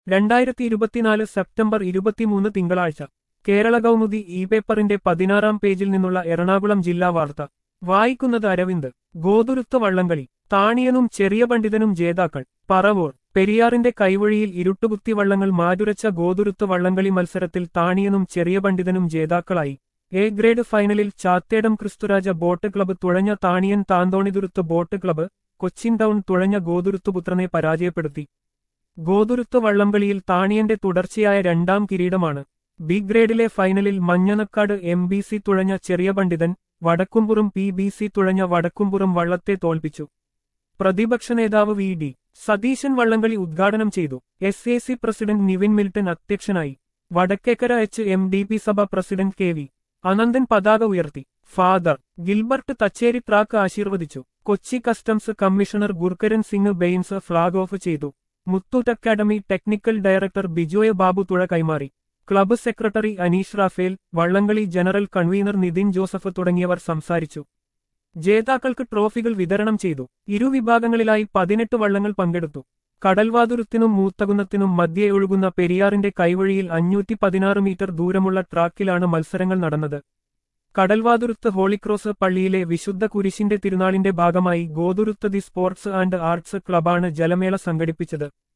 രണ്ടായിരത്തി ഇരുപത്തിനാല് സെപ്റ്റംബർ ഇരുപത്തിമൂന്ന് തിങ്കളാഴ്ച കേരള കൗമുദി ഇ പേപ്പറിന്റെ പതിനാറാം പേജിൽ നിന്നുള്ള എറണാകുളം ജില്ലാ വാർത്ത വായിക്കുന്നത് അരവിന്ദ് ഗോതുരുത്ത വള്ളംകളി താണിയനും ചെറിയ പണ്ഡിതനും ജേതാക്കൾ പറവൂർ പെരിയാറിന്റെ കൈവഴിയിൽ ഇരുട്ടുകുത്തി വള്ളങ്ങൾ മാറ്റുരച്ച ഗോതുരുത്ത് വള്ളംകളി മത്സരത്തിൽ താണിയനും ചെറിയ പണ്ഡിതനും ജേതാക്കളായി എ ഗ്രേഡ് ഫൈനലിൽ ചാത്തേടം ക്രിസ്തുരാജ ബോട്ട് ക്ലബ്ബ് തുഴഞ്ഞ Thaniyan Thanthonithuruthu boat club Cochin town തുഴഞ്ഞ ഗോതുരുത്തുപുത്രനെ പരാജയപ്പെടുത്തി ഗോതുരുത്ത് വള്ളംകളിയിൽ താണിയന്റെ തുടർച്ചയായ രണ്ടാം കിരീടമാണ് ബി ഗ്രേഡിലെ ഫൈനലിൽ മഞ്ഞനക്കാട് എം ബി സി തുഴഞ്ഞ Cheriya Pandithan Vadakkumpuram P B C തുഴഞ്ഞ വടക്കുംപുറം വള്ളത്തെ തോൽപ്പിച്ചു പ്രതിപക്ഷ നേതാവ് വി ഡി സതീശൻ വള്ളംകളി ഉദ്ഘാടനം ചെയ്തു S A C president Nivin Milton അധ്യക്ഷനായി Vadakkekkara H M D P സഭ പ്രസിഡന്റ് കെ വി അനന്തൻ പതാക ഉയർത്തി ഫാദർ ഗിൽബർട്ട് തച്ചേരി ട്രാക്ക് ആശീർവദിച്ചു Kochi customs commissioner Gurkaran Singh Bains flag off ചെയ്തു Muthoot academy technical director Bijoy Babu തുഴ കൈമാറി ക്ലബ്ബ് സെക്രട്ടറി അനീഷ് റാഫേൽ വള്ളംകളി ജനറൽ കൺവീനർ നിതിൻ ജോസഫ് തുടങ്ങിയവർ സംസാരിച്ചു ജേതാക്കൾക്ക് ട്രോഫികൾ വിതരണം ചെയ്തു ഇരുവിഭാഗങ്ങളിലായി പതിനെട്ട് വള്ളങ്ങൾ പങ്കെടുത്തു കടൽവാതുരത്തിനും മൂത്തകുന്നത്തിനും മധ്യേ ഒഴുകുന്ന പെരിയാറിന്റെ കൈവഴിയിൽ അഞ്ഞൂറ്റി പതിനാറ് മീറ്റർ ദൂരമുള്ള ട്രാക്കിലാണ് മത്സരങ്ങൾ നടന്നത് കടൽവാതുരുത്ത് ഹോളിക്രോസ് പള്ളിയിലെ വിശുദ്ധ കുരിശിന്റെ തിരുനാളിന്റെ ഭാഗമായി Gothuruth the sports and arts ക്ലബാണ് ജലമേള സംഘടിപ്പിച്ചത്